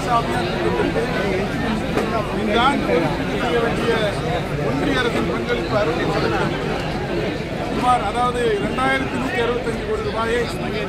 பாஷா அபியான் திட்டத்திற்கு இந்த ஆண்டு ஒதுக்கீடு செய்ய வேண்டிய ஒன்றிய அரசின் பங்களிப்பு அறுபது சதவீதம் சுமார் அதாவது இரண்டாயிரத்தி நூற்றி அறுபத்தஞ்சு கோடி ரூபாயை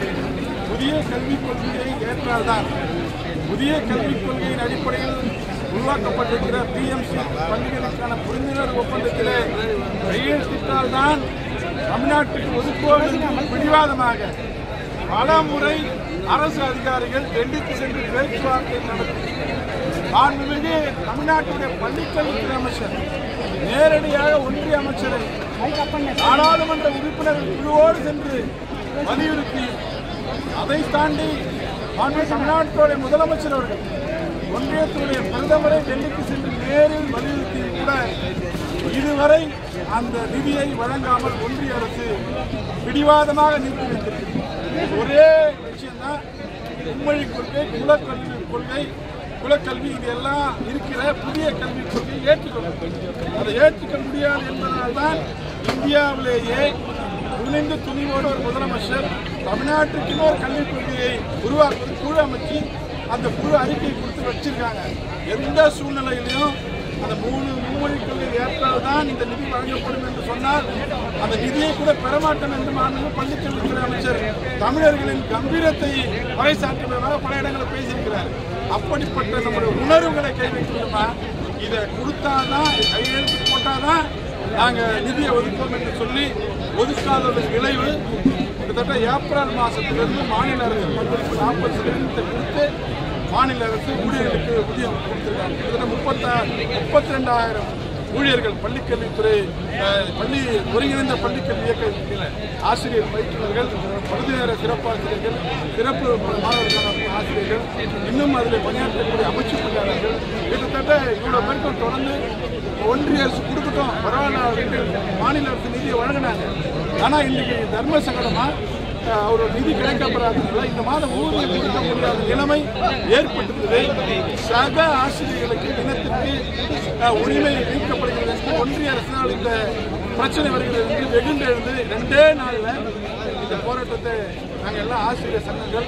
புதிய கல்விக் கொள்கையை ஏற்றால்தான் புதிய கல்விக் கொள்கையின் அடிப்படையில் உருவாக்கப்பட்டிருக்கிற பிஎம்சி பள்ளிகளுக்கான புரிந்துணர்வு ஒப்பந்தத்திலே கையெழுத்திட்டால்தான் தமிழ்நாட்டுக்கு ஒதுக்குவோம் என்று பிடிவாதமாக பல முறை அரசு அதிகாரிகள் டெல்லிக்கு சென்று பேச்சுவார்த்தை நடத்தி மாண்புமிகு தமிழ்நாட்டுடைய பள்ளிக்கல்வித்துறை அமைச்சர் நேரடியாக ஒன்றிய அமைச்சரை நாடாளுமன்ற உறுப்பினர்கள் குழுவோடு சென்று வலியுறுத்தி அதை தாண்டி மாண்பு தமிழ்நாட்டுடைய முதலமைச்சர் அவர்கள் ஒன்றியத்துடைய பிரதமரை டெல்லிக்கு சென்று நேரில் வலியுறுத்தி கூட இதுவரை அந்த நிதியை வழங்காமல் ஒன்றிய அரசு பிடிவாதமாக நிறுத்தி வைத்திருக்கிறது ஒரே விஷயம்தான் மும்மொழி கொள்கை குலக்கல்வி கொள்கை குலக்கல்வி இது எல்லாம் இருக்கிற புதிய கல்விக் கொள்கையை ஏற்றுக்கொள்ள அதை ஏற்றுக்க முடியாது என்பதனால்தான் இந்தியாவிலேயே துணிந்து துணிவோடு ஒரு முதலமைச்சர் தமிழ்நாட்டுக்குன்னு ஒரு கல்விக் கொள்கையை உருவாக்குவது குழு அமைச்சு அந்த குழு அறிக்கை கொடுத்து வச்சிருக்காங்க எந்த சூழ்நிலையிலையும் அந்த மூணு மும்மொழி கொள்கை ஏற்றால்தான் இந்த நிதி வழங்கப்படும் என்று சொன்னால் அந்த நிதியை கூட பெறமாட்டோம் என்று மாண்பு பள்ளிக்கல்வித்துறை அமைச்சர் தமிழர்களின் கம்பீரத்தை பறைசாற்றுவதாக பல இடங்களில் பேசியிருக்கிறார் அப்படிப்பட்ட நம்முடைய உணர்வுகளை கைவிட்டுமா இதை கொடுத்தாதான் கையெழுத்து போட்டாதான் நாங்கள் நிதியை ஒதுக்குவோம் என்று சொல்லி ஒதுக்காததன் விளைவு கிட்டத்தட்ட ஏப்ரல் மாதத்திலிருந்து மாநில அரசு பங்களிப்பு நாற்பது சதவீதத்தை கொடுத்து மாநில அரசு ஊழியர்களுக்கு ஊதியம் கொடுத்திருக்காங்க கிட்டத்தட்ட முப்பத்தா முப்பத்தி ரெண்டாயிரம் ஊழியர்கள் பள்ளிக்கல்வித்துறை அஹ், பள்ளி ஒருங்கிணைந்த பள்ளிக்கல்வி இயக்கத்தில் ஆசிரியர் பயிற்றுநர்கள் பகுதி நேர சிறப்பாசிரியர்கள் சிறப்பு மாணவர்களான ஆசிரியர்கள் இன்னும் அதில் பணியாற்றக்கூடிய அமைச்சு பணியாளர்கள் கிட்டத்தட்ட இவ்வளோ பேருக்கும் தொடர்ந்து ஒன்றிய அரசு கொடுக்கட்டும் பரவாயில்ல அப்படின்னு மாநில அரசு நிதியை வழங்கினாங்க ஆனால் இன்றைக்கு தர்ம சங்கடமாக அஹ் அவரோட நிதி கிடைக்கப்படாததுனால இந்த மாதம் ஊதியம் கொடுக்க முடியாத நிலைமை ஏற்பட்டிருந்தது சக ஆசிரியர்களுக்கு தினத்திற்கு அஹ், உரிமை நீக்கப்படுகிறது என்று ஒன்றிய அரசினால் இந்த பிரச்சனை வருகிறது என்று வெகுண்டு எழுந்து ரெண்டே நாளில் இந்த போராட்டத்தை நாங்கள் எல்லாம் ஆசிரியர் சங்கங்கள்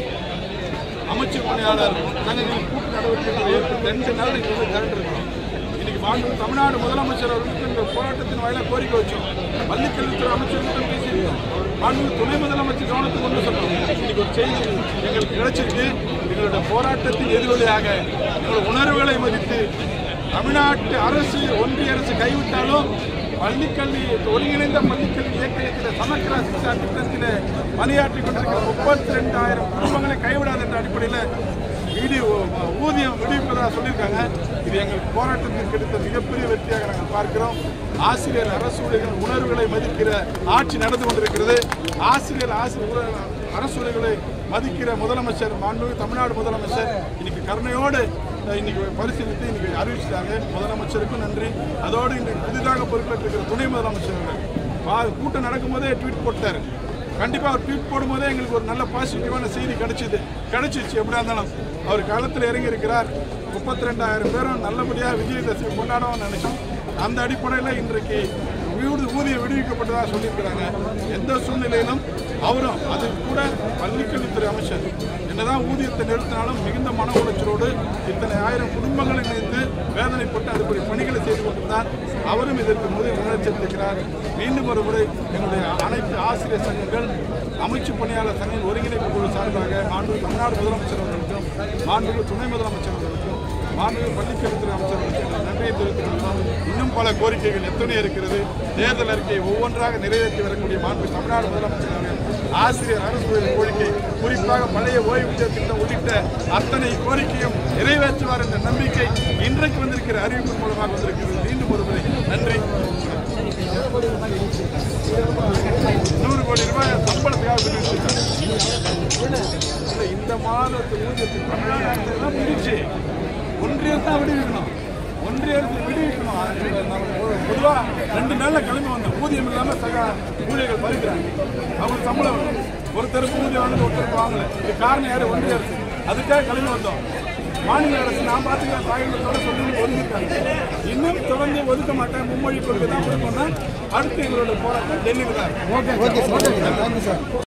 அமைச்சு பணியாளர் சங்கங்களின் கூட்டு நடவடிக்கைகள் ஏற்பட்டு ரெண்டு நாள் இங்கே வந்து திரண்டிருக்கோம் இன்னைக்கு மாண்பு தமிழ்நாடு முதலமைச்சர் அவர்களுக்கு இந்த போராட்டத்தின் வாயிலாக கோரிக்கை வச்சோம் பள்ளிக்கல்வித்துறை அமைச்சர்களுடன் பேசியிருக்கோம் மாண்பு துணை முதலமைச்சர் கவனத்துக்கு கொண்டு சொன்னோம் இன்னைக்கு ஒரு செய்தி எங்களுக்கு கிடைச்சிருக்கு எங்களுடைய போராட்டத்தின் எதிரொலியாக எங்களுடைய உணர்வுகளை மதித்து தமிழ்நாட்டு அரசு ஒன்றிய அரசு கைவிட்டாலும் பள்ளிக்கல்வி ஒருங்கிணைந்த பள்ளிக்கல்வி இயக்கத்தில் சமக்கிர சிக்ஷா திட்டத்தில் பணியாற்றி கொண்டிருக்கிற முப்பத்தி ரெண்டாயிரம் குடும்பங்களை கைவிடாது என்ற அடிப்படையில் வீடு ஊதியம் விடுவிப்பதாக சொல்லியிருக்காங்க இது எங்கள் போராட்டத்திற்கு எடுத்த மிகப்பெரிய வெற்றியாக நாங்கள் பார்க்கிறோம் ஆசிரியர் அரசு ஊழியர்கள் உணர்வுகளை மதிக்கிற ஆட்சி நடந்து கொண்டிருக்கிறது ஆசிரியர் ஆசிரியர் அரசு ஊழியர்களை மதிக்கிற முதலமைச்சர் மாண்புமிகு தமிழ்நாடு முதலமைச்சர் இன்னைக்கு கருணையோடு அஹ், இன்னைக்கு பரிசீலித்து இன்னைக்கு அறிவிச்சிட்டாங்க முதலமைச்சருக்கும் நன்றி அதோடு இன்றைக்கு புதிதாக பொறுப்பேற்றிருக்கிற துணை முதலமைச்சர் அவர்கள். வா- கூட்டம் நடக்கும்போதே ட்வீட் போட்டார் கண்டிப்பாக அவர் ட்வீட் போடும்போதே எங்களுக்கு ஒரு நல்ல பாசிட்டிவான செய்தி கிடைச்சிது கிடைச்சிச்சு எப்படியா இருந்தாலும் அவர் களத்தில் இறங்கி இருக்கிறார் முப்பத்தி ரெண்டாயிரம் பேரும் நல்லபடியாக விஜயதசமி கொண்டாடுவோம்னு நினைச்சோம் அந்த அடிப்படையில் இன்றைக்கு வீடு ஊதியம் விடுவிக்கப்பட்டதாக சொல்லியிருக்கிறாங்க எந்த சூழ்நிலையிலும் அவரும் அது கூட பள்ளிக்கல்வித்துறை அமைச்சர் என்னதான் ஊதியத்தை நிறுத்தினாலும் மிகுந்த மன உளைச்சலோடு இத்தனை ஆயிரம் குடும்பங்களை இணைந்து வேதனைப்பட்டு அதுபடி பணிகளை செய்து கொண்டிருந்தார் அவரும் இதற்கு முதல் முன்னெச்சரித்திருக்கிறார் மீண்டும் ஒரு முறை என்னுடைய அனைத்து ஆசிரியர் சங்கங்கள் அமைச்சு பணியாளர் சங்கம் ஒருங்கிணைப்பு குழு சார்பாக மாண்பு தமிழ்நாடு முதலமைச்சர் அவர்களுக்கும் மாண்பு துணை முதலமைச்சர் அவர்களுக்கும் மாண்பு பள்ளிக்கல்வித்துறை அமைச்சர் அவர்களுக்கும் எங்கள் நன்றியை தெரிவித்துக் கொள்கிறோம் இன்னும் பல கோரிக்கைகள் எத்தனை இருக்கிறது தேர்தல் அறிக்கையை ஒவ்வொன்றாக நிறைவேற்றி வரக்கூடிய மாண்பு தமிழ்நாடு முதலமைச்சர் அவர்கள் ஆசிரியர் அரசு ஊழியர் கோரிக்கை குறிப்பாக பழைய ஓய்வூதிய திட்டம் உள்ளிட்ட அத்தனை கோரிக்கையும் நிறைவேற்றுவார் என்ற நம்பிக்கை இன்றைக்கு வந்திருக்கிற அறிவிப்பு மூலமாக வந்திருக்கிறது மீண்டும் ஒரு முறை நன்றி நூறு கோடி ரூபாய் சம்பளத்துக்காக விடுவிச்சிருக்காங்க இல்ல, இந்த மாதத்து ஊதியத்தில் தமிழ்நாடு அரசு தான் பிரிச்சு ஒன்றிய தான் விடுவிக்கணும் ஒன்றிய அரசு விடுவிக்கணும் அது நம்ம பொ- பொதுவா ரெண்டு நாள்ல கிளம்பி வந்தோம் ஊதியம் இல்லாம சக ஊழியர்கள் பறிக்கிறாங்க அவங்களுக்கு சம்பளம் வேணும். ஒருத்தருக்கு ஊதியம் வாங்குது ஒருத்தருக்கு வாங்கல இது காரணம் யாரு ஒன்றிய அரசு அதுக்காக கிளம்பி வந்தோம் மாநில அரசு நான் பார்த்துக்கிற தாய்களோட சொல்லி ஒதுக்கிட்டாங்க இன்னும் தொடர்ந்து ஒதுக்க மாட்டேன் மும்மொழி கொள்கை தான் கொடுக்கணும்னா அடுத்து எங்களோட போராட்டம் டெல்லியில் தான் okay okay sir thank you sir